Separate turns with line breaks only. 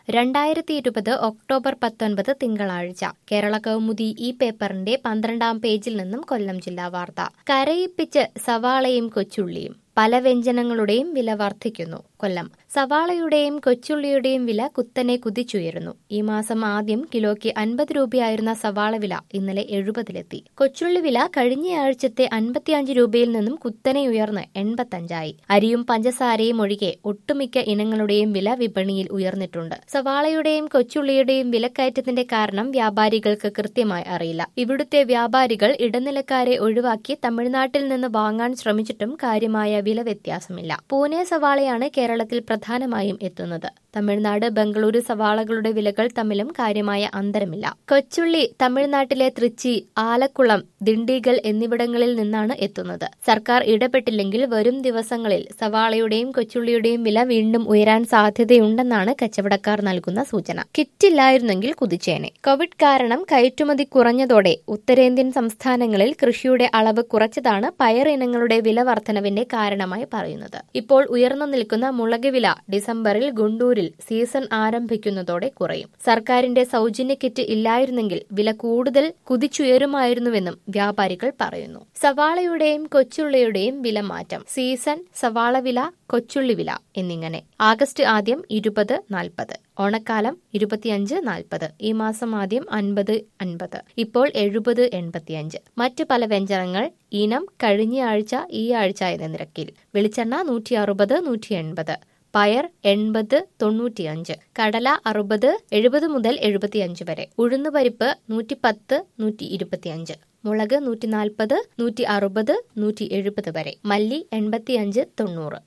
രണ്ടായിരത്തി ഇരുപത് ഒക്ടോബർ പത്തൊൻപത് തിങ്കളാഴ്ച കേരള കൗമുദി ഈ പേപ്പറിന്റെ പന്ത്രണ്ടാം പേജിൽ നിന്നും കൊല്ലം ജില്ലാ വാർത്ത കരയിപ്പിച്ച് സവാളയും കൊച്ചുള്ളിയും പല വ്യഞ്ജനങ്ങളുടെയും വില വർദ്ധിക്കുന്നു കൊല്ലം സവാളയുടെയും കൊച്ചുള്ളിയുടെയും വില കുത്തനെ കുതിച്ചുയരുന്നു ഈ മാസം ആദ്യം കിലോയ്ക്ക് അൻപത് രൂപയായിരുന്ന സവാള വില ഇന്നലെ എഴുപതിലെത്തി കൊച്ചുള്ളി വില കഴിഞ്ഞയാഴ്ചത്തെ അൻപത്തിയഞ്ച് രൂപയിൽ നിന്നും കുത്തനെ ഉയർന്ന് എൺപത്തഞ്ചായി അരിയും പഞ്ചസാരയും ഒഴികെ ഒട്ടുമിക്ക ഇനങ്ങളുടെയും വില വിപണിയിൽ ഉയർന്നിട്ടുണ്ട് സവാളയുടെയും കൊച്ചുള്ളിയുടെയും വിലക്കയറ്റത്തിന്റെ കാരണം വ്യാപാരികൾക്ക് കൃത്യമായി അറിയില്ല ഇവിടുത്തെ വ്യാപാരികൾ ഇടനിലക്കാരെ ഒഴിവാക്കി തമിഴ്നാട്ടിൽ നിന്ന് വാങ്ങാൻ ശ്രമിച്ചിട്ടും കാര്യമായ വില വ്യത്യാസമില്ല പൂനെ സവാളയാണ് കേരളത്തിൽ പ്രധാനമായും എത്തുന്നത് തമിഴ്നാട് ബംഗളൂരു സവാളകളുടെ വിലകൾ തമ്മിലും കാര്യമായ അന്തരമില്ല കൊച്ചുള്ളി തമിഴ്നാട്ടിലെ തൃച്ചി ആലക്കുളം ദിണ്ടിഗൽ എന്നിവിടങ്ങളിൽ നിന്നാണ് എത്തുന്നത് സർക്കാർ ഇടപെട്ടില്ലെങ്കിൽ വരും ദിവസങ്ങളിൽ സവാളയുടെയും കൊച്ചുള്ളിയുടെയും വില വീണ്ടും ഉയരാൻ സാധ്യതയുണ്ടെന്നാണ് കച്ചവടക്കാർ നൽകുന്ന സൂചന കിറ്റില്ലായിരുന്നെങ്കിൽ കുതിച്ചേനെ കോവിഡ് കാരണം കയറ്റുമതി കുറഞ്ഞതോടെ ഉത്തരേന്ത്യൻ സംസ്ഥാനങ്ങളിൽ കൃഷിയുടെ അളവ് കുറച്ചതാണ് പയർ ഇനങ്ങളുടെ വില വർധനവിന്റെ കാരണമായി പറയുന്നത് ഇപ്പോൾ ഉയർന്നു നിൽക്കുന്ന മുളക് വില ഡിസംബറിൽ ഗുണ്ടൂരിൽ സീസൺ ആരംഭിക്കുന്നതോടെ കുറയും സർക്കാരിന്റെ സൗജന്യ കിറ്റ് ഇല്ലായിരുന്നെങ്കിൽ വില കൂടുതൽ കുതിച്ചുയരുമായിരുന്നുവെന്നും വ്യാപാരികൾ പറയുന്നു സവാളയുടെയും കൊച്ചുള്ളിയുടെയും വില മാറ്റം സീസൺ സവാള വില കൊച്ചുള്ളി വില എന്നിങ്ങനെ ആഗസ്റ്റ് ആദ്യം ഇരുപത് നാൽപ്പത് ഓണക്കാലം ഇരുപത്തിയഞ്ച് നാൽപ്പത് ഈ മാസം ആദ്യം അൻപത് അൻപത് ഇപ്പോൾ എഴുപത് എൺപത്തിയഞ്ച് മറ്റു പല വ്യഞ്ജനങ്ങൾ ഇനം കഴിഞ്ഞ ആഴ്ച ഈ ആഴ്ച എന്ന നിരക്കിൽ വെളിച്ചെണ്ണ നൂറ്റി അറുപത് നൂറ്റി എൺപത് പയർ എൺപത് തൊണ്ണൂറ്റിയഞ്ച് കടല അറുപത് എഴുപത് മുതൽ എഴുപത്തിയഞ്ച് വരെ ഉഴുന്നുപരിപ്പ് നൂറ്റി പത്ത് നൂറ്റി ഇരുപത്തിയഞ്ച് മുളക് നൂറ്റി നാൽപ്പത് നൂറ്റി അറുപത് നൂറ്റി എഴുപത് വരെ മല്ലി എൺപത്തിയഞ്ച് തൊണ്ണൂറ്